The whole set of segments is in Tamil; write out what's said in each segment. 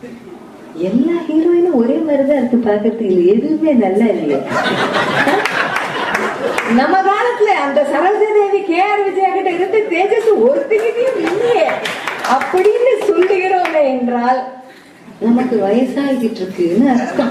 எல்லா ஹீரோயினும் ஒரே மாதிரிதான் இருக்கு பாக்குறதுக்கு இல்ல எதுவுமே நல்லா இல்லையே நம்ம காலத்துல அந்த சரோஜா தேவி கே ஆர் விஜயா கிட்ட இருந்து தேஜஸ் ஒருத்திகிட்டையும் இல்லையே அப்படின்னு சொல்லுகிறோமே என்றால் நமக்கு வயசாகிட்டு இருக்குன்னு அர்த்தம்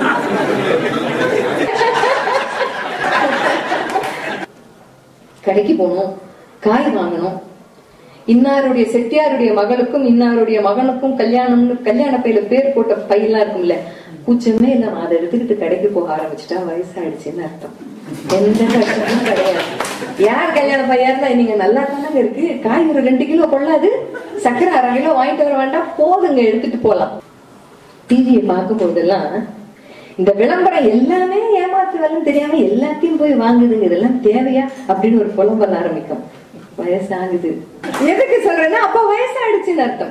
கடைக்கு போகணும் காய் வாங்கணும் இன்னாருடைய செட்டியாருடைய மகளுக்கும் இன்னாருடைய மகனுக்கும் கல்யாணம்னு கல்யாண பையில பேர் போட்ட பையெல்லாம் இருக்கும்ல கூச்சமே இல்லாம அதை எடுத்துக்கிட்டு கடைக்கு போக ஆரம்பிச்சுட்டா வயசாயிடுச்சுன்னு அர்த்தம் எந்த கஷ்டமும் கிடையாது யார் கல்யாண பையா இருந்தா நீங்க நல்லா தானங்க இருக்கு காய் ஒரு ரெண்டு கிலோ கொள்ளாது சக்கரை அரை கிலோ வாங்கிட்டு வர வேண்டாம் போதுங்க எடுத்துட்டு போலாம் டிவியை பார்க்கும் போதெல்லாம் இந்த விளம்பரம் எல்லாமே ஏமாத்து வேலைன்னு தெரியாம எல்லாத்தையும் போய் வாங்குதுங்க இதெல்லாம் தேவையா அப்படின்னு ஒரு புலம்பல் ஆரம்பிக்கும் வயசாகுது எதுக்கு சொல்றேன்னா அப்ப வயசாயிடுச்சுன்னு அர்த்தம்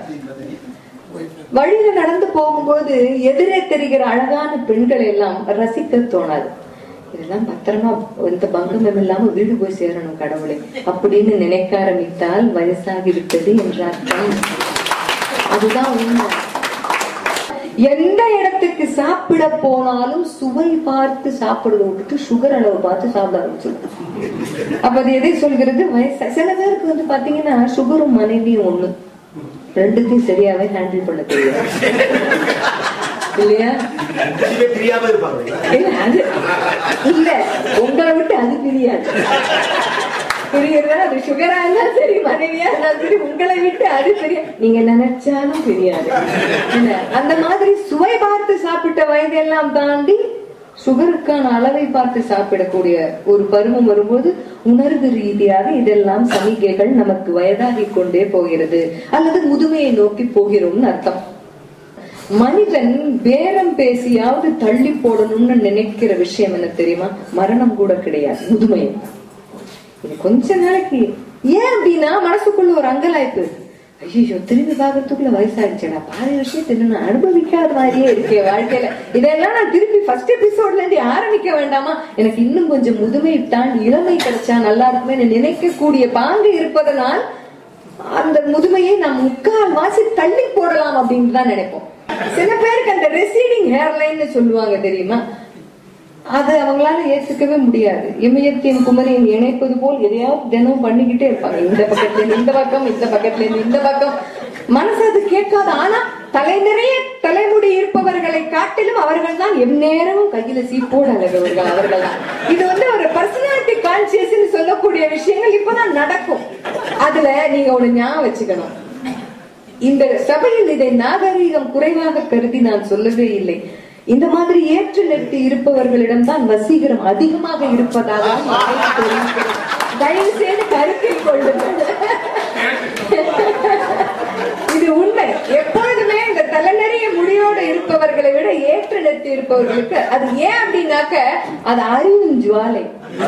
வழியில நடந்து போகும்போது எதிரே தெரிகிற அழகான பெண்களை எல்லாம் ரசிக்க தோணாது இதெல்லாம் பத்திரமா எந்த பங்கமும் இல்லாம வீடு போய் சேரணும் கடவுளை அப்படின்னு நினைக்க ஆரம்பித்தால் வயசாகி விட்டது என்ற அர்த்தம் அதுதான் உண்மை எந்த இடத்துக்கு சாப்பிட போனாலும் சுவை பார்த்து சாப்பிடுறத விட்டுட்டு சுகர் அளவு பார்த்து சாப்பிட ஆரம்பிச்சிடும் அப்ப அது எதை சொல்கிறது வயசு சில பேருக்கு வந்து பாத்தீங்கன்னா சுகரும் மனைவியும் ஒண்ணு ரெண்டுத்தையும் சரியாவே ஹேண்டில் பண்ண தெரியாது இல்லையா ரெண்டுமே தெரியாம இருப்பாங்க இல்ல அது இல்ல உங்களை விட்டு அது பிரியாது பிரியறதா அது சுகரா இருந்தாலும் சரி மனைவியா இருந்தாலும் சரி உங்களை விட்டு அது தெரியாது நீங்க நினைச்சாலும் தெரியாது என்ன அந்த மாதிரி சுவை பார்த்து சாப்பிட்ட வயதெல்லாம் தாண்டி சுகருக்கான அளவை பார்த்து சாப்பிடக்கூடிய ஒரு பருவம் வரும்போது உணர்வு ரீதியாக இதெல்லாம் சமிகைகள் நமக்கு வயதாகிக் கொண்டே போகிறது அல்லது முதுமையை நோக்கி போகிறோம்னு அர்த்தம் மனிதன் பேரம் பேசியாவது தள்ளி போடணும்னு நினைக்கிற விஷயம் என்ன தெரியுமா மரணம் கூட கிடையாது முதுமை இது கொஞ்ச நாளைக்கு ஏன் அப்படின்னா மனசுக்குள்ள ஒரு அங்கலாய்ப்பு ஐயோ திரும்பி பார்க்கறதுக்குள்ள வயசாயிடுச்சேடா பாதி விஷயத்தை இன்னும் நான் அனுபவிக்காத மாதிரியே இருக்கே வாழ்க்கையில இதெல்லாம் நான் திருப்பி ஃபர்ஸ்ட் எபிசோட்ல இருந்து ஆரம்பிக்க வேண்டாமா எனக்கு இன்னும் கொஞ்சம் முதுமை தாண்டி இளமை கிடைச்சா நல்லா இருக்குமே நினைக்கக்கூடிய பாங்கு இருப்பதனால் அந்த முதுமையை நாம் முக்கால் வாசி தள்ளி போடலாம் அப்படின்னு தான் நினைப்போம் சில பேருக்கு அந்த ரெசீடிங் ஹேர்லைன்னு சொல்லுவாங்க தெரியுமா அது அவங்களால ஏத்துக்கவே முடியாது இமயத்தின் குமரியின் இணைப்பது போல் எதையாவது தினம் பண்ணிக்கிட்டே இருப்பாங்க இந்த பக்கத்துல இருந்து இந்த பக்கம் இந்த பக்கத்துல இருந்து இந்த பக்கம் மனசு அது கேட்காது ஆனா தலை நிறைய தலைமுடி இருப்பவர்களை காட்டிலும் அவர்கள் தான் எந்நேரமும் கையில சீப்போடு அழகவர்கள் அவர்கள் தான் இது வந்து ஒரு பர்சனாலிட்டி கான்சியஸ் சொல்லக்கூடிய விஷயங்கள் இப்பதான் நடக்கும் அதுல நீங்க ஒரு ஞாபகம் வச்சுக்கணும் இந்த சபையில் இதை நாகரீகம் குறைவாக கருதி நான் சொல்லவே இல்லை இந்த மாதிரி ஏற்று நிறுத்தி இருப்பவர்களிடம் தான் வசீகரம் அதிகமாக இருப்பதாக எனக்கு தெரிவிக்கிறது. தயவு செய்து கருத்தில் கொள்ளுங்கள் இது உண்மை எப்பொழுதுமே இந்த தலைநறிய முடியோடு இருப்பவர்களை விட ஏற்று நிறுத்தி இருப்பவர்களுக்கு அது ஏன் அப்படின்னாக்க அது அறிவின் ஜுவாலை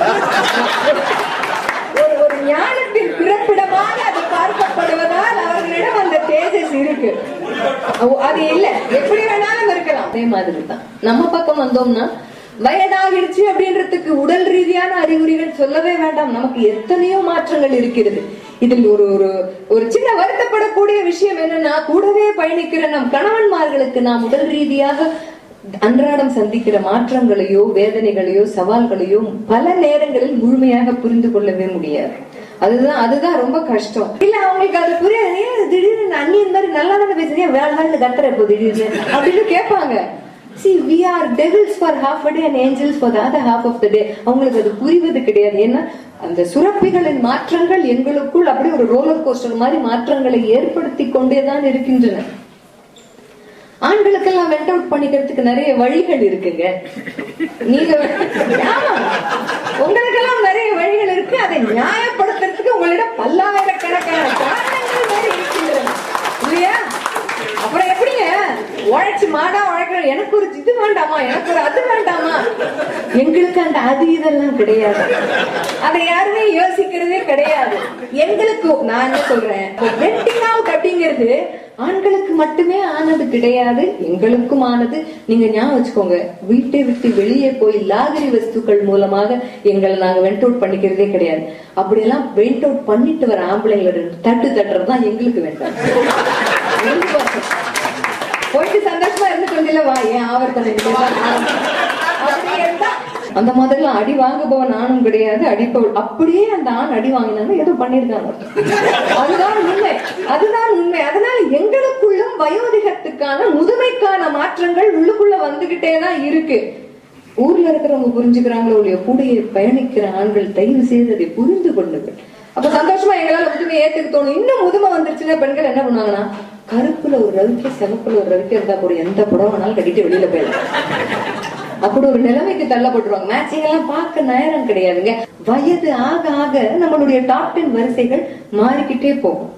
ஒரு ஒரு ஞானத்தின் பிறப்பிடமாக அது பார்க்கப்படுவதால் அவர்களிடம் அந்த தேஜஸ் இருக்கு அவ- அது இல்ல எப்படி வேணாலும் இருக்கலாம் அதே மாதிரி தான் நம்ம பக்கம் வந்தோம்னா வயதாகிடுச்சு அப்படின்றதுக்கு உடல் ரீதியான அறிகுறிகள் சொல்லவே வேண்டாம் நமக்கு எத்தனையோ மாற்றங்கள் இருக்கிறது இதில் ஒரு ஒரு ஒரு சின்ன வருத்தப்படக்கூடிய விஷயம் என்னன்னா கூடவே பயணிக்கிற நம் கணவன்மார்களுக்கு நாம் உடல் ரீதியாக அன்றாடம் சந்திக்கிற மாற்றங்களையோ வேதனைகளையோ சவால்களையோ பல நேரங்களில் முழுமையாக புரிந்து கொள்ளவே முடியாது அதுதான் அதுதான் ரொம்ப கஷ்டம் இல்ல அவங்களுக்கு அது புரியாது ஏன் திடீர்னு அண்ணியன் மாதிரி நல்லா தானே பேசுறீங்க வேற மாதிரி கத்துற இப்போ திடீர்னு அப்படின்னு கேட்பாங்க see we are devils for half a day and angels for the other half of the day அவங்களுக்கு அது புரிவது கிடையாது ஏன்னா அந்த சுரப்பிகளின் மாற்றங்கள் எங்களுக்குள் அப்படியே ஒரு ரோலர் கோஸ்டர் மாதிரி மாற்றங்களை ஏற்படுத்தி கொண்டேதான் இருக்கின்றன ஆண்களுக்கெல்லாம் வெண்ட் அவுட் பண்ணிக்கிறதுக்கு நிறைய வழிகள் இருக்குங்க நீங்க ஆமா உங்களுக்கெல்லாம் நிறைய வழிகள் இருக்கு அதை நியாயப்படுத்துறதுக்கு உங்களிடம் பல்லாயிரக்கணக்கான காரணங்கள் வேற இருக்கின்றன இல்லையா அப்புறம் எப்படிங்க உழைச்சு மாடா உழைக்கிற எனக்கு ஒரு இது வேண்டாமா எனக்கு ஒரு அது வேண்டாமா எங்களுக்கு அந்த அது இதெல்லாம் கிடையாது அதை யாருமே யோசிக்கிறதே கிடையாது எங்களுக்கு நான் என்ன சொல்றேன் வெட்டிங் அவுட் அப்படிங்கிறது ஆண்களுக்கு மட்டுமே ஆனது கிடையாது எங்களுக்கும் ஆனது நீங்க ஞாபகம் வச்சுக்கோங்க வீட்டை விட்டு வெளியே போய் லாகரி வஸ்துக்கள் மூலமாக எங்களை நாங்க வெண்ட் அவுட் பண்ணிக்கிறதே கிடையாது அப்படியெல்லாம் வெண்ட் அவுட் பண்ணிட்டு வர ஆம்பளைங்களோட தட்டு தட்டுறது தான் எங்களுக்கு வேண்டாம் எங்களுக்கு வரட்டும். போயிட்டு சந்தோஷமா இருந்துட்டு வந்தில வா ஏன் ஆவர்த்தனை இது பேசலாம். அப்படியே இருந்தா, அந்த மாதிரிலாம் அடி வாங்க போவ நானும் கிடையாது அடிப்பவள் அப்படியே அந்த ஆண் அடி வாங்கினாங்க ஏதோ பண்ணிருக்காங்க அதுதான் உண்மை அதுதான் உண்மை அதனால எங்களுக்குள்ளும் வயோதிகத்துக்கான முதுமைக்கான மாற்றங்கள் உள்ளுக்குள்ள வந்துகிட்டே தான் இருக்கு ஊர்ல இருக்கிறவங்க புரிஞ்சுக்கிறாங்களோ இல்லையோ கூட பயணிக்கிற ஆண்கள் தயவு செய்து அதை புரிந்து கொள்ளுங்கள் அப்ப சந்தோஷமா எங்களால முதுமை ஏத்துக்க தோணும் இன்னும் முதுமை வந்துருச்சுன்னா பெண்கள் என்ன பண்ணுவாங்கன்னா கருப்புல ஒரு ரவிக்கு சிவப்புல ஒரு ரவிக்கு இருந்தா கூட எந்த புடவை வேணாலும் கட்டிட்டு வெளியில போயிடலாம் அப்படி ஒரு நிலைமைக்கு தள்ளப்பட்டுருவாங்க மேட்சிங் எல்லாம் பார்க்க நேரம் கிடையாதுங்க வயது ஆக ஆக நம்மளுடைய டாப் டென் வரிசைகள் மாறிக்கிட்டே போகும்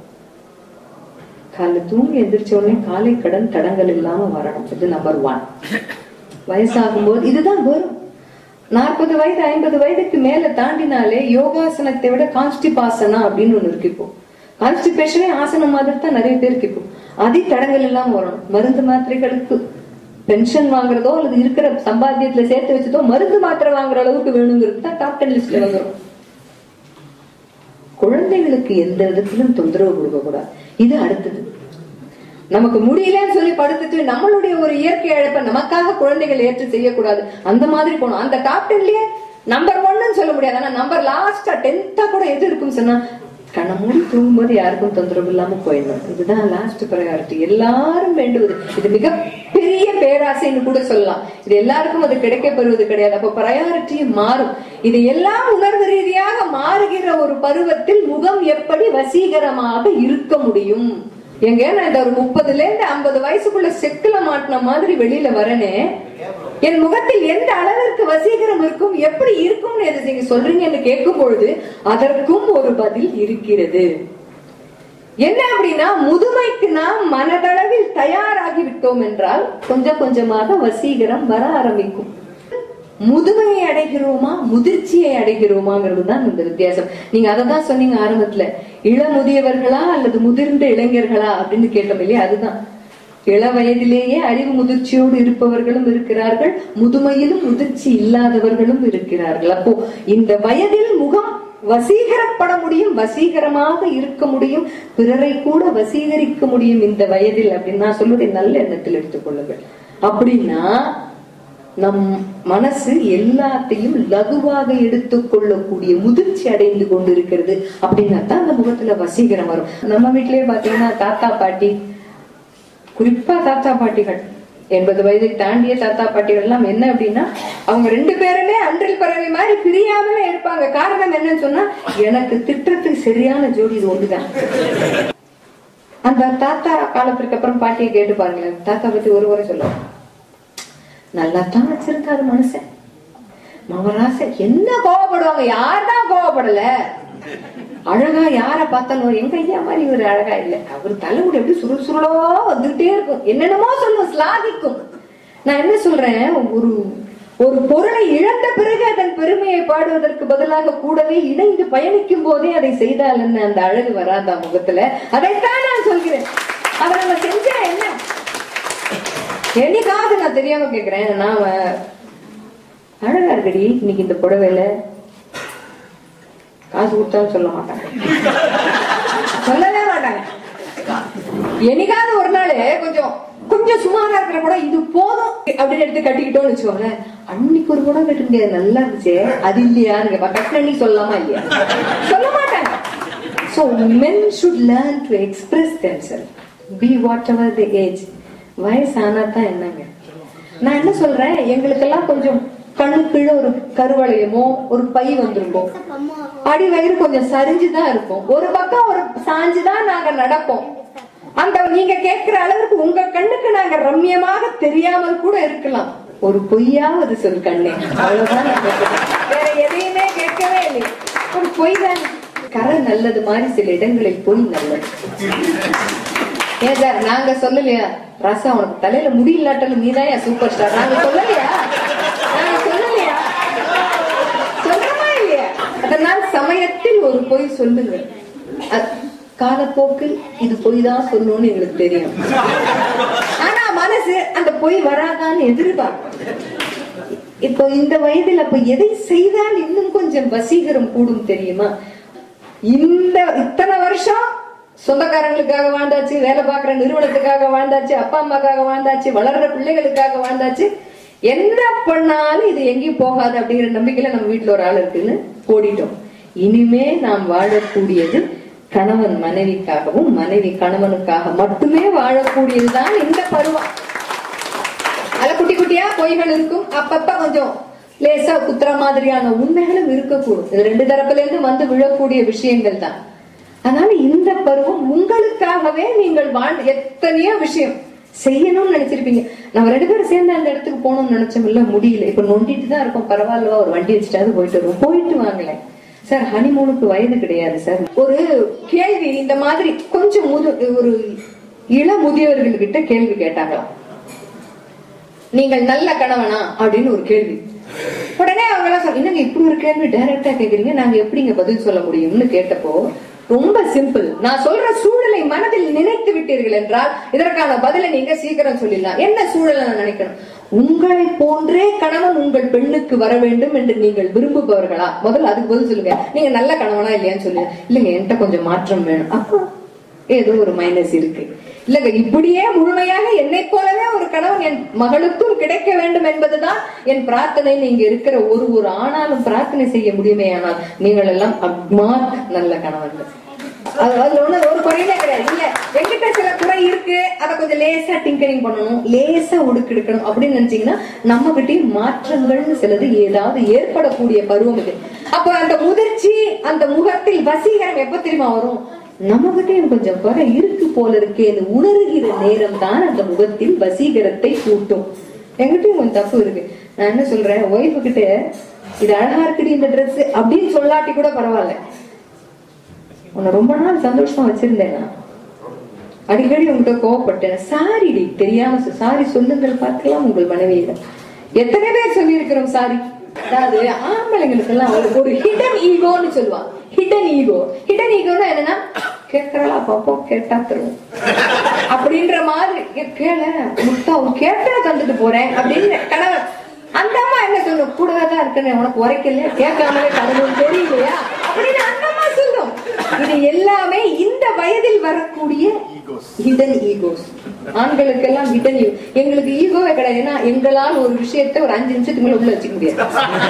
காலைல தூங்கி எந்திரிச்ச உடனே காலை கடன் தடங்கள் இல்லாம வரணும் இது நம்பர் ஒன் வயசாகும் போது இதுதான் வரும் நாற்பது வயது ஐம்பது வயதுக்கு மேல தாண்டினாலே யோகாசனத்தை விட கான்ஸ்டிபாசனா அப்படின்னு ஒண்ணு இருக்கு இப்போ கான்ஸ்டிபேஷனே ஆசனம் மாதிரி தான் நிறைய பேருக்கு இப்போ அதி தடங்கள் எல்லாம் வரணும் மருந்து மாத்திரைகளுக்கு பென்ஷன் வாங்குறதோ அல்லது இருக்கிற சம்பாத்தியத்துல சேர்த்து வச்சதோ மருந்து மாத்திரை வாங்குற அளவுக்கு வேணுங்கிறது தான் டாப் டென் லிஸ்ட்ல வந்துடும் குழந்தைகளுக்கு எந்த விதத்திலும் தொந்தரவு கொடுக்க கூடாது இது அடுத்தது நமக்கு முடியலன்னு சொல்லி படுத்துட்டு நம்மளுடைய ஒரு இயற்கை அழைப்பை நமக்காக குழந்தைகள் ஏற்று செய்யக்கூடாது அந்த மாதிரி போகணும் அந்த டாப் டென்லயே நம்பர் ஒன்னு சொல்ல முடியாது ஆனா நம்பர் லாஸ்டா டென்த்தா கூட எது இருக்குன்னு சொன்னா கண்ண மூடி தூங்கும்போது யாருக்கும் தொந்தரவு இல்லாம போயிடணும் இதுதான் லாஸ்ட் ப்ரையாரிட்டி எல்லாரும் வேண்டுவது இது மிக பெரிய பேராசைன்னு கூட சொல்லலாம் இது எல்லாருக்கும் அது கிடைக்க பெறுவது கிடையாது அப்ப ப்ரையாரிட்டியும் மாறும் இது எல்லாம் உணர்வு ரீதியாக மாறுகிற ஒரு பருவத்தில் முகம் எப்படி வசீகரமாக இருக்க முடியும் எங்க நான் இந்த ஒரு முப்பதுல இருந்து ஐம்பது வயசுக்குள்ள செக்குல மாட்டின மாதிரி வெளியில வரனே என் முகத்தில் எந்த அளவிற்கு வசீகரம் இருக்கும் எப்படி இருக்கும்னு எது நீங்க சொல்றீங்கன்னு கேட்கும் பொழுது அதற்கும் ஒரு பதில் இருக்கிறது என்ன அப்படின்னா முதுமைக்கு நாம் மனதளவில் தயாராகி விட்டோம் என்றால் கொஞ்சம் கொஞ்சமாக வசீகரம் வர ஆரம்பிக்கும் முதுமையை அடைகிறோமா முதிர்ச்சியை அடைகிறோமாங்கிறது தான் இந்த வித்தியாசம் நீங்க அதை தான் சொன்னீங்க ஆரம்பத்துல இள முதியவர்களா அல்லது முதிர்ந்த இளைஞர்களா அப்படின்னு கேட்டோம் இல்லையா அதுதான் இள வயதிலேயே அறிவு முதிர்ச்சியோடு இருப்பவர்களும் இருக்கிறார்கள் முதுமையிலும் முதிர்ச்சி இல்லாதவர்களும் இருக்கிறார்கள் அப்போ இந்த வயதில் முகம் வசீகரப்பட முடியும் வசீகரமாக இருக்க முடியும் பிறரை கூட வசீகரிக்க முடியும் இந்த வயதில் அப்படின்னு நான் சொல்வதை நல்ல எண்ணத்தில் எடுத்துக்கொள்ளுங்கள் அப்படின்னா நம் மனசு எல்லாத்தையும் லகுவாக எடுத்துக்கொள்ளக்கூடிய முதிர்ச்சி அடைந்து கொண்டிருக்கிறது அப்படின்னா தான் அந்த முகத்துல வசீகரம் வரும் நம்ம வீட்டிலேயே பாத்தீங்கன்னா தாத்தா பாட்டி குறிப்பா தாத்தா பாட்டிகள் எண்பது வயதை தாண்டிய தாத்தா பாட்டிகள் எல்லாம் என்ன அப்படின்னா அவங்க ரெண்டு பேருமே அன்றில் பறவை மாதிரி பிரியாமலே இருப்பாங்க காரணம் என்னன்னு சொன்னா எனக்கு திட்டத்துக்கு சரியான ஜோடி இது ஒண்ணுதான் அந்த தாத்தா காலத்திற்கு அப்புறம் பாட்டியை கேட்டு பாருங்களேன் தாத்தா பத்தி ஒரு முறை சொல்லுவாங்க நல்லா தான் வச்சிருக்காரு மனுஷன் மகராச என்ன கோவப்படுவாங்க யார்தான் கோவப்படல அழகா யார பார்த்தாலும் எங்க ஐயா மாதிரி ஒரு அழகா இல்ல அவர் தலைமுடி எப்படி சுருள் சுருளா வந்துகிட்டே இருக்கும் என்னென்னமோ சொல்லும் ஸ்லாகிக்கும் நான் என்ன சொல்றேன் ஒரு ஒரு பொருளை இழந்த பிறகு அதன் பெருமையை பாடுவதற்கு பதிலாக கூடவே இணைந்து பயணிக்கும் போதே அதை செய்தால் என்ன அந்த அழகு வராதா முகத்துல அதைத்தான் நான் சொல்கிறேன் அதை நம்ம செஞ்சா என்ன என்னைக்காவது நான் தெரியாம கேக்குறேன் நான் அழகா இருக்கடி இன்னைக்கு இந்த புடவையில காசு கொடுத்தாலும் சொல்ல மாட்டாங்க சொல்லவே மாட்டாங்க என்னைக்காவது ஒரு நாள் கொஞ்சம் கொஞ்சம் சுமாரா இருக்கிற கூட இது போதும் அப்படின்னு எடுத்து கட்டிக்கிட்டோம்னு வச்சுக்கோங்களேன் அன்னைக்கு ஒரு கூட கட்டுங்க நல்லா இருந்துச்சு அது இல்லையான்னு கேப்பா கட்டின அன்னைக்கு சொல்லலாமா இல்லையா சொல்ல மாட்டாங்க So men should learn to express themselves. Be whatever the age. வயசானா தான் என்னங்க நான் என்ன சொல்றேன் எங்களுக்கெல்லாம் கொஞ்சம் கண்ணு கீழே ஒரு கருவளையமோ ஒரு பை வந்திருக்கும் அடி வயிறு கொஞ்சம் சரிஞ்சுதான் இருக்கும் ஒரு பக்கம் ஒரு சாஞ்சுதான் நாங்க நடப்போம் அந்த நீங்க கேட்கிற அளவுக்கு உங்க கண்ணுக்கு நாங்க ரம்யமாக தெரியாமல் கூட இருக்கலாம் ஒரு பொய்யாவது சொல் கண்ணே அவ்வளவுதான் நான் கேட்கிறேன். வேற எதையுமே கேட்கவே இல்லை ஒரு பொய் தான் கரை நல்லது மாதிரி சில இடங்களில் பொய் நல்லது ஏன் சார் நாங்க சொல்லலையா ரசம் உனக்கு தலையில முடி இல்லாட்டாலும் நீதான் சூப்பர் ஸ்டார் நாங்க சொல்லலையா நாங்க சொல்லலையா சொல்றமா இல்லையா அதனால் சமயத்தில் ஒரு பொய் சொல்லுங்க அ- காலப்போக்கில் இது பொய் தான் சொல்லணும்னு எங்களுக்கு தெரியும் ஆனா மனசு அந்த பொய் வராதான்னு எதிர்பார்க்கும் இப்போ இந்த வயதில் அப்ப எதை செய்தால் இன்னும் கொஞ்சம் வசீகரம் கூடும் தெரியுமா இந்த இத்தனை வருஷம் சொந்தக்காரங்களுக்காக வாழ்ந்தாச்சு வேலை பார்க்குற நிறுவனத்துக்காக வாழ்ந்தாச்சு அப்பா அம்மாக்காக வாழ்ந்தாச்சு வளர்ற பிள்ளைகளுக்காக வாழ்ந்தாச்சு என்ன பண்ணாலும் இது எங்கேயும் போகாது அப்படிங்கிற நம்பிக்கையில நம்ம வீட்டுல ஒரு ஆள் இருக்குன்னு ஓடிட்டோம் இனிமே நாம் வாழக்கூடியது கணவன் மனைவிக்காகவும் மனைவி கணவனுக்காக மட்டுமே வாழக்கூடியதுதான் இந்த பருவம் அதுல குட்டி குட்டியா பொய்கள் இருக்கும் அப்பப்ப கொஞ்சம் லேசா குத்துற மாதிரியான உண்மைகளும் இருக்கக்கூடும் இது ரெண்டு தரப்புல இருந்து வந்து விழக்கூடிய விஷயங்கள் தான் அதனால இந்த பருவம் உங்களுக்காகவே நீங்கள் வாழ் எத்தனையோ விஷயம் செய்யணும்னு நினைச்சிருப்பீங்க நம்ம ரெண்டு பேரும் சேர்ந்து அந்த இடத்துக்கு போகணும்னு நினைச்சோம் இல்ல முடியல இப்ப நொண்டிட்டு தான் இருக்கோம் பரவாயில்லவா ஒரு வண்டி வச்சுட்டாவது போயிட்டு வருவோம் போயிட்டு வாங்களேன் சார் ஹனிமூனுக்கு வயது கிடையாது சார் ஒரு கேள்வி இந்த மாதிரி கொஞ்சம் முது ஒரு இள முதியவர்கள்கிட்ட கேள்வி கேட்டாங்களாம் நீங்கள் நல்ல கணவனா அப்படின்னு ஒரு கேள்வி உடனே அவங்க எல்லாம் சொல் என்னங்க இப்படி ஒரு கேள்வி டைரக்டா கேக்குறீங்க நாங்க எப்படிங்க பதில் சொல்ல முடியும்னு கேட்டப்போ ரொம்ப சிம்பிள் நான் சொல்ற சூழலை மனதில் நினைத்து விட்டீர்கள் என்றால் இதற்கான பதிலை நீங்க சீக்கிரம் சொல்லிடலாம் என்ன சூழலை நான் நினைக்கணும் உங்களை போன்றே கணவன் உங்கள் பெண்ணுக்கு வர வேண்டும் என்று நீங்கள் விரும்புபவர்களா முதல்ல அதுக்கு பதில் சொல்லுங்க நீங்க நல்ல கணவனா இல்லையான்னு சொல்லுங்க இல்லைங்க என்கிட்ட கொஞ்சம் மாற்றம் வேணும் அப்போ ஏதோ ஒரு மைனஸ் இருக்கு இல்லங்க இப்படியே முழுமையாக என்னை போலவே ஒரு கணவன் என் மகளுக்கும் கிடைக்க வேண்டும் என்பதுதான் என் பிரார்த்தனை நீங்க இருக்கிற ஒரு ஒரு ஆணாலும் பிரார்த்தனை செய்ய முடியுமேயானால் நீங்கள் எல்லாம் அக்மார்க் நல்ல கணவன்கள் அது அதுல ஒண்ணு ஒரு குறையிலே கிடையாது இல்ல எங்கிட்ட சில குறை இருக்கு அதை கொஞ்சம் லேசா டிங்கரிங் பண்ணணும் லேசா உடுக்கு எடுக்கணும் அப்படின்னு நினைச்சீங்கன்னா நம்ம கிட்டயும் மாற்றங்கள்னு சிலது ஏதாவது ஏற்படக்கூடிய பருவம் இது அப்ப அந்த முதிர்ச்சி அந்த முகத்தில் வசீகரம் எப்ப தெரியுமா வரும் நம்மகிட்டயும் கொஞ்சம் குறை இருக்கு போல இருக்கேன்னு உணர்கிற நேரம் தான் அந்த முகத்தில் வசீகரத்தை கூட்டும் என்கிட்டயும் கொஞ்சம் தப்பு இருக்கு நான் என்ன சொல்றேன் ஒய்ஃபு கிட்ட இது அழகா இருக்குடி இந்த Dress அப்படின்னு சொல்லாட்டி கூட பரவாயில்ல உன்னை ரொம்ப நாள் சந்தோஷமா வச்சிருந்தேன் நான் அடிக்கடி உங்ககிட்ட கோவப்பட்டேன் சாரிடி தெரியாம சாரி சொல்லுங்கள் பார்க்கலாம் உங்கள் மனைவியிடம் எத்தனை பேர் சொல்லி இருக்கிறோம் சாரி அதாவது ஆம்பளைங்களுக்கு எல்லாம் ஒரு ஒரு ஹிடன் ஈகோன்னு சொல்லுவான் ஹிடன் ஈகோ ஹிடன் ஈகோன்னா என்னன்னா கேட்கறா பாப்போம் கேட்டா தருவோம் அப்படின்ற மாதிரி "ஏ, கேள முட்டா உன் கேட்டா தந்துட்டு போறேன் அப்படின்னு கணவன் அந்த அம்மா என்ன சொல்லும் கூடவே தான் இருக்கேன் உனக்கு உரைக்கலையா கேட்காமலே கணவன் தெரியலையா அப்படின்னு அந்த அம்மா சொல்லும் இது எல்லாமே இந்த வயதில் வரக்கூடிய ஹிடன் ஈகோஸ் ஆண்களுக்கெல்லாம் ஹிடன் ஈகோ எங்களுக்கு ஈகோவே கிடையாது ஏன்னா எங்களால் ஒரு விஷயத்தை ஒரு அஞ்சு நிமிஷத்துக்கு மேல உள்ள வச்சுக்க முடியாது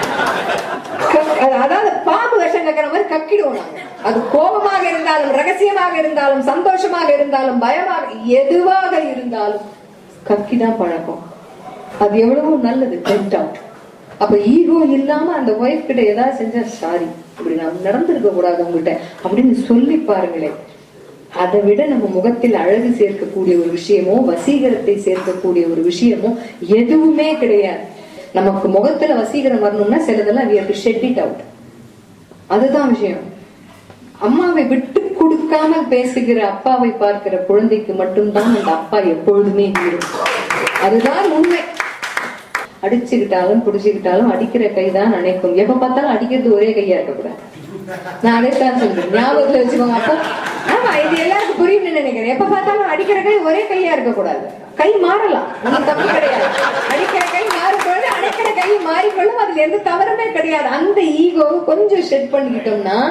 கக்- அது- அதாவது பாம்பு விஷம் கக்கிற மாதிரி கக்கிடுவோம் நாங்க அது கோபமாக இருந்தாலும் ரகசியமாக இருந்தாலும் சந்தோஷமாக இருந்தாலும் பயமாக எதுவாக இருந்தாலும் கக்கிதான் பழக்கம் அது எவ்வளவு நல்லது கெட் அவுட் அப்ப ஈகோ இல்லாம அந்த ஒய்ஃப் கிட்ட ஏதாவது செஞ்சா சாரி இப்படி நான் நடந்திருக்க கூடாது உங்ககிட்ட அப்படின்னு சொல்லி பாருங்களேன் அதை விட நம்ம முகத்தில் அழகு சேர்க்கக்கூடிய ஒரு விஷயமோ வசீகரத்தை சேர்க்கக்கூடிய ஒரு விஷயமோ எதுவுமே கிடையாது நமக்கு முகத்துல வசீகரம் வரணும்னா சிலதெல்லாம் we have to shed it out அதுதான் விஷயம் அம்மாவை விட்டு கொடுக்காமல் பேசுகிற அப்பாவை பார்க்கிற குழந்தைக்கு மட்டும்தான் அந்த அப்பா எப்பொழுதுமே ஹீரோ அதுதான் உண்மை அடிச்சுக்கிட்டாலும் புடிச்சுக்கிட்டாலும் அடிக்கிற கைதான் நினைக்கும் எப்ப பார்த்தாலும் அடிக்கிறது ஒரே கையா இருக்கக்கூடாது நான் அதைத்தான் சொல்றேன் ஞாபகத்துல வச்சுக்கோங்க அப்போ ஆமா இது எல்லாருக்கும் புரியும்னு நினைக்கிறேன் எப்ப பார்த்தாலும் அடிக்கிற கை ஒரே கையா இருக்கக்கூடாது கை மாறலாம் ஒண்ணும் தப்பு கிடையாது அடிக்கிற கை மாறும்பொழுது அடிக்கிற கை மாறிக்கொள்ளும் அதுல எந்த தவறுமே கிடையாது அந்த ஈகோவை கொஞ்சம் ஷெட் பண்ணிக்கிட்டோம்னா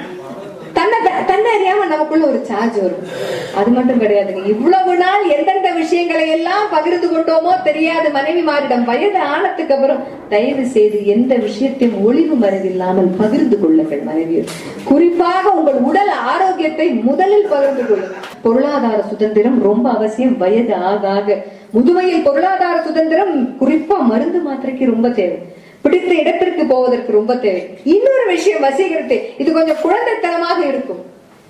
தன்னை தன்னை அறியாம நமக்குள்ள ஒரு சார்ஜ் வரும் அது மட்டும் கிடையாதுங்க இவ்வளவு நாள் எந்தெந்த விஷயங்களை எல்லாம் பகிர்ந்து கொண்டோமோ தெரியாது மனைவிமாரிடம் வயது ஆனதுக்கு அப்புறம் தயவு செய்து எந்த விஷயத்தையும் ஒளிவு மறைவில்லாமல் பகிர்ந்து கொள்ளுங்கள் மனைவியர் குறிப்பாக உங்கள் உடல் ஆரோக்கியத்தை முதலில் பகிர்ந்து கொள்ளுங்கள் பொருளாதார சுதந்திரம் ரொம்ப அவசியம் வயது ஆக ஆக முதுமையில் பொருளாதார சுதந்திரம் குறிப்பா மருந்து மாத்திரைக்கு ரொம்ப தேவை பிடித்த இடத்திற்கு போவதற்கு ரொம்ப தேவை இன்னொரு விஷயம் வசீகரத்தை இது கொஞ்சம் குழந்தைத்தனமாக இருக்கும்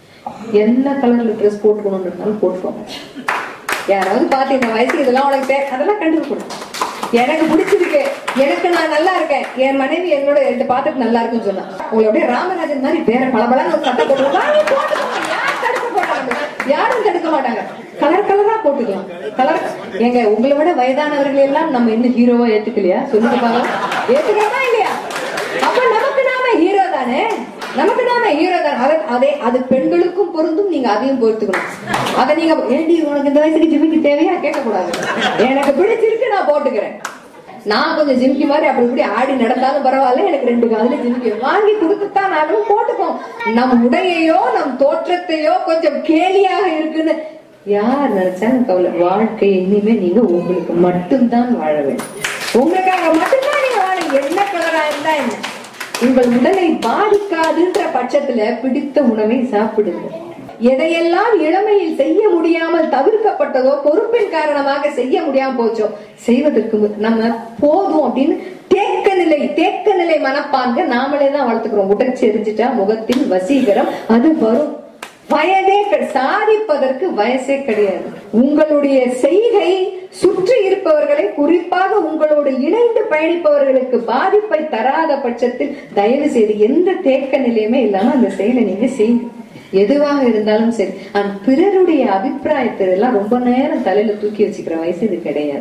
என்ன கலர்ல ட்ரெஸ் போட்டுக்கணும்ன்றதுனாலும் போட்டுக்கோங்க யாராவது பார்த்து இந்த வயசுக்கு இதெல்லாம் உனக்கு தே- அதெல்லாம் கண்டுக்க எனக்கு பிடிச்சிருக்கு எனக்கு நான் நல்லா இருக்கேன் என் மனைவி என்னோட என்கிட்ட பார்த்துட்டு நல்லா இருக்குன்னு சொன்னா உங்களை அப்படியே ராமராஜன் மாதிரி வேற பளபளன்னு ஒரு சட்டை போட்டுருவா யார் தடுக்க போட்டாங்க யாரும் தடுக்க மாட்டாங்க கலர் கலரா போட்டுக்கலாம் கலர் ஏங்க உங்களை விட வயதானவர்கள் எல்லாம் நம்ம இன்னும் ஹீரோவா ஏத்துக்கலையா சொல்லுங்க பாக்கலாம் ஏத்துக்கிறோமா இல்லையா அப்ப நமக்கு நாம ஹீரோ தானே நமக்கு நாம ஹீரோ தானே அதை அதே அது பெண்களுக்கும் பொருந்தும் நீங்க அதையும் பொறுத்துக்கணும் அதை நீங்க ஏண்டி உனக்கு இந்த வயசுக்கு ஜிம்மிக்கு தேவையா கேட்க கூடாது எனக்கு பிடிச்சிருக்கு நான் போட்டுக்கிறேன் நான் கொஞ்சம் ஜிம்கி மாதிரி அப்படி இப்படி ஆடி நடந்தாலும் பரவாயில்ல எனக்கு ரெண்டு காதுல ஜிம்கி வாங்கி கொடுத்துட்டா நானும் போட்டுப்போம் நம் உடையையோ நம் தோற்றத்தையோ கொஞ்சம் கேலியாக இருக்குன்னு யார் நினைச்சாலும் கவலை வாழ்க்கை இனிமே நீங்க உங்களுக்கு மட்டும்தான் வாழ வேண்டும் உங்களுக்காக மட்டும்தான் நீங்க வாழ என்ன கலரா இருந்தா என்ன உங்கள் உடலை பாதிக்காதுன்ற பட்சத்துல பிடித்த உணவை சாப்பிடுங்க எதையெல்லாம் இளமையில் செய்ய முடியாமல் தவிர்க்கப்பட்டதோ பொறுப்பின் காரணமாக செய்ய முடியாம போச்சோ செய்வதற்கு மு- நம்ம போதும் அப்படின்னு தேக்க நிலை தேக்க நிலை மனப்பாங்க நாமளே தான் வளர்த்துக்கிறோம் உடற்சி எரிஞ்சிட்டா முகத்தில் வசீகரம் அது வரும் வயதே கிடை- சாதிப்பதற்கு வயசே கிடையாது உங்களுடைய செய்கை சுற்றி இருப்பவர்களை குறிப்பாக உங்களோடு இணைந்து பயணிப்பவர்களுக்கு பாதிப்பை தராத பட்சத்தில் தயவு செய்து எந்த தேக்க நிலையுமே இல்லாம அந்த செயலை நீங்க செய்யுங்க எதுவாக இருந்தாலும் சரி ஆனா பிறருடைய அபிப்பிராயத்தை எல்லாம் ரொம்ப நேரம் தலையில தூக்கி வச்சுக்கிற வயசு இது கிடையாது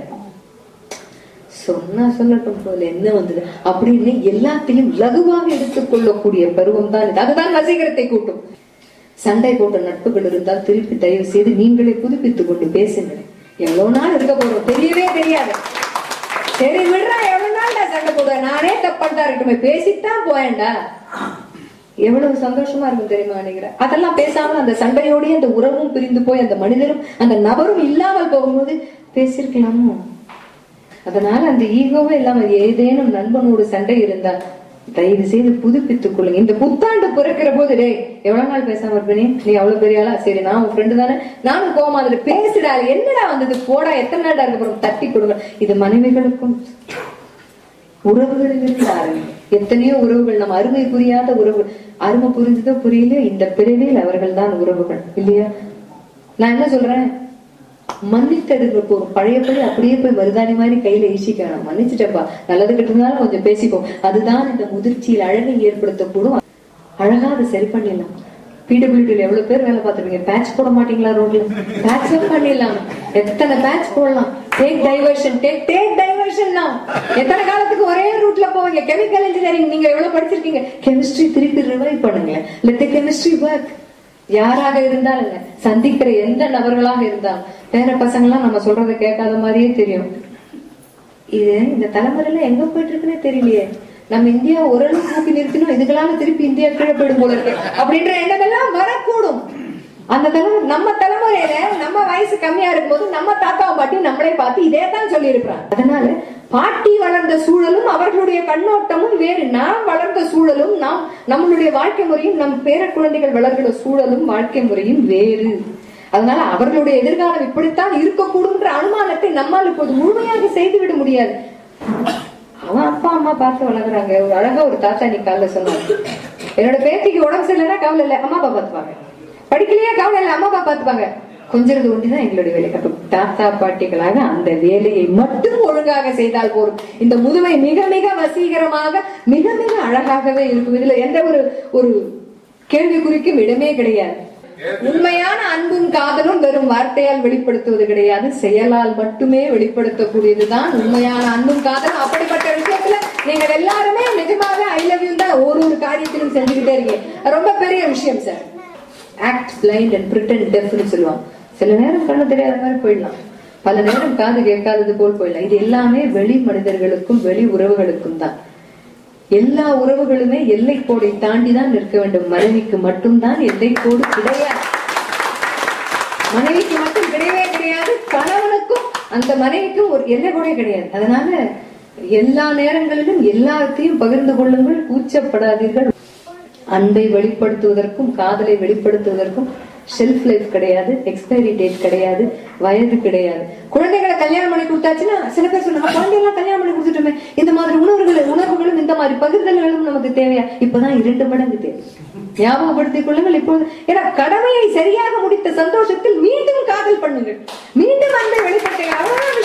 சொன்னா சொல்லட்டும் போல என்ன வந்தது அப்படின்னு எல்லாத்தையும் லகுவாக எடுத்துக்கொள்ளக்கூடிய பருவம் தான் இது அதுதான் வசீகரத்தை கூட்டும் சண்டை போட்ட நட்புகள் இருந்தால் திருப்பி தயவு செய்து நீங்களே புதுப்பித்துக் கொண்டு பேசுங்கள் எவ்வளவு நாள் இருக்க போறோம் தெரியவே தெரியாது சரி விடுறா எவ்வளவு நாள் நான் சண்டை போடுவேன் நானே தப்பா இருக்கட்டுமே பேசித்தான் போயேன்டா எவ்வளவு சந்தோஷமா இருக்கும் தெரியுமா நினைக்கிறேன் அதெல்லாம் பேசாம அந்த சண்டையோடய அந்த உறவும் பிரிந்து போய் அந்த மனிதரும் அந்த நபரும் இல்லாமல் போகும்போது பேசிருக்கலாமோ அதனால அந்த ஈகோவே இல்லாம ஏதேனும் நண்பனோடு சண்டை இருந்தா தயவு செய்து புதுப்பித்துக் கொள்ளுங்க இந்த புத்தாண்டு பிறக்கிற போது டேய் எவ்வளவு நாள் பேசாம இருப்ப நீ நீ அவ்வளவு பெரிய ஆளா சரி நான் உன் ஃப்ரெண்டு தானே நானும் கோமா அதுல பேசுடா என்னடா வந்தது போடா எத்தனை நாடா இருக்க போறோம் தட்டி கொடுங்க இது மனைவிகளுக்கும் உறவுகளிலிருந்து ஆரம்பி எத்தனையோ உறவுகள் நம்ம அருமை புரியாத உறவு அருமை புரிஞ்சதோ புரியல இந்த பிறவியில் அவர்கள் தான் உறவுகள் இல்லையா நான் என்ன சொல்றேன் மன்னித்தெடுக்க போறோம் பழையபடி அப்படியே போய் மருதாணி மாதிரி கையில ஈசிக்கணும் மன்னிச்சுட்டப்பா நல்லது கிட்டனாலும் கொஞ்சம் பேசிப்போம் அதுதான் இந்த முதிர்ச்சியில் அழகை ஏற்படுத்தக்கூடும் அழகா அதை சரி பண்ணிடலாம் பிடபிள்யூடியில் எவ்வளவு பேர் வேலை பார்த்துருப்பீங்க பேட்ச் போட மாட்டீங்களா ரோட்ல பேட்ச் பண்ணிடலாம் எத்தனை பேட்ச் போடலாம் take diversion take take diversion தான் எத்தனை காலத்துக்கு ஒரே ரூட்ல போவீங்க கெமிக்கல் இன்ஜினியரிங் நீங்க எவ்வளவு படிச்சிருக்கீங்க கெமிஸ்ட்ரி திருப்பி ரிவைவ் பண்ணுங்க லெட் கெமிஸ்ட்ரி ஒர்க் யாராக இருந்தாலும் என்ன சந்திக்கிற எந்த நபர்களாக இருந்தாலும் பேர பசங்களாம் நம்ம சொல்றதை கேட்காத மாதிரியே தெரியும் இது இந்த தலைமுறையில எங்க போயிட்டு இருக்குன்னே தெரியலையே நம்ம இந்தியா ஓரளவு தூக்கி நிறுத்தினோம் இதுகளால திருப்பி இந்தியா கீழே போயிடும் போல இருக்கு அப்படின்ற எண்ணம் எல்லாம் வரக்கூடும் அந்த தலைமுறை நம்ம தலைமுறையில நம்ம வயசு கம்மியா இருக்கும்போது நம்ம தாத்தாவை பாட்டி நம்மளே பார்த்து இதே தான் சொல்லி அதனால பாட்டி வளர்ந்த சூழலும் அவர்களுடைய கண்ணோட்டமும் வேறு நாம் வளர்ந்த சூழலும் நாம் நம்மளுடைய வாழ்க்கை முறையும் நம் பேர குழந்தைகள் வளர்கிற சூழலும் வாழ்க்கை முறையும் வேறு அதனால அவர்களுடைய எதிர்காலம் இப்படித்தான் இருக்கக்கூடும்ன்ற அனுமானத்தை நம்மால் இப்போது முழுமையாக செய்துவிட முடியாது அவன் அப்பா அம்மா பார்த்து வளர்க்குறாங்க ஒரு அழகா ஒரு தாத்தா நீ காலைல சொன்னாங்க என்னோட பேத்திக்கு உடம்பு சரியில்லைன்னா கவலை இல்லை அம்மா அப்பா பார்த்துப்பாங்க படிக்கலையா கவலை இல்லை அம்மா அப்பா பார்த்துப்பாங்க கொஞ்சிறது ஒண்டிதான் எங்களுடைய வேலை அப்ப தாத்தா பாட்டிகளாக அந்த வேலையை மட்டும் ஒழுங்காக செய்தால் போதும் இந்த முதுமை மிக மிக வசீகரமாக மிக மிக அழகாகவே இருக்கும் இதுல எந்த ஒரு ஒரு கேள்விக்குறிக்கும் இடமே கிடையாது உண்மையான அன்பும் காதலும் வெறும் வார்த்தையால் வெளிப்படுத்துவது கிடையாது செயலால் மட்டுமே வெளிப்படுத்தக்கூடியதுதான் உண்மையான அன்பும் காதலும் அப்படிப்பட்ட விஷயத்துல நீங்கள் எல்லாருமே நிஜமாக ஐ லவ் யூ தான் ஒரு ஒரு காரியத்திலும் செஞ்சுக்கிட்டே இருக்கீங்க அது ரொம்ப பெரிய விஷயம் sir act blind and pretend டெஃப்னு சொல்லுவாங்க சில நேரம் கண்ணு தெரியாத மாதிரி போயிடலாம் பல நேரம் காது கேட்காதது போல் போயிடலாம் இது எல்லாமே வெளி மனிதர்களுக்கும் வெளி உறவுகளுக்கும் தான் எல்லா உறவுகளுமே எல்லை கோடை தாண்டி தான் நிற்க வேண்டும் மனைவிக்கு மட்டும்தான் எல்லை கோடு கிடையாது மனைவிக்கு மட்டும் கிடையவே கிடையாது கணவனுக்கும் அந்த மனைவிக்கும் ஒரு எல்லை கோடே கிடையாது அதனால எல்லா நேரங்களிலும் எல்லாத்தையும் பகிர்ந்து கொள்ளுங்கள் கூச்சப்படாதீர்கள் அன்பை வெளிப்படுத்துவதற்கும் காதலை வெளிப்படுத்துவதற்கும் ஷெல்ஃப் லைஃப் கிடையாது எக்ஸ்பைரி டேட் கிடையாது வயது கிடையாது குழந்தைகளை கல்யாணம் பண்ணி கொடுத்தாச்சுன்னா சில பேர் சொல்லுவாங்க குழந்தைகளாம் கல்யாணம் பண்ணி கொடுத்துட்டோமே இந்த மாதிரி உணர்வுகள் உணர்வுகளும் இந்த மாதிரி பகிர்தல்களும் நமக்கு தேவையா இப்பதான் இரண்டு மடங்கு தேவை ஞாபகப்படுத்திக் கொள்ளுங்கள் இப்போது ஏன்னா கடமையை சரியாக முடித்த சந்தோஷத்தில் மீண்டும் காதல் பண்ணுங்கள் மீண்டும் அன்பை வெளிப்படுத்துங்கள் அவ்வளவுதான்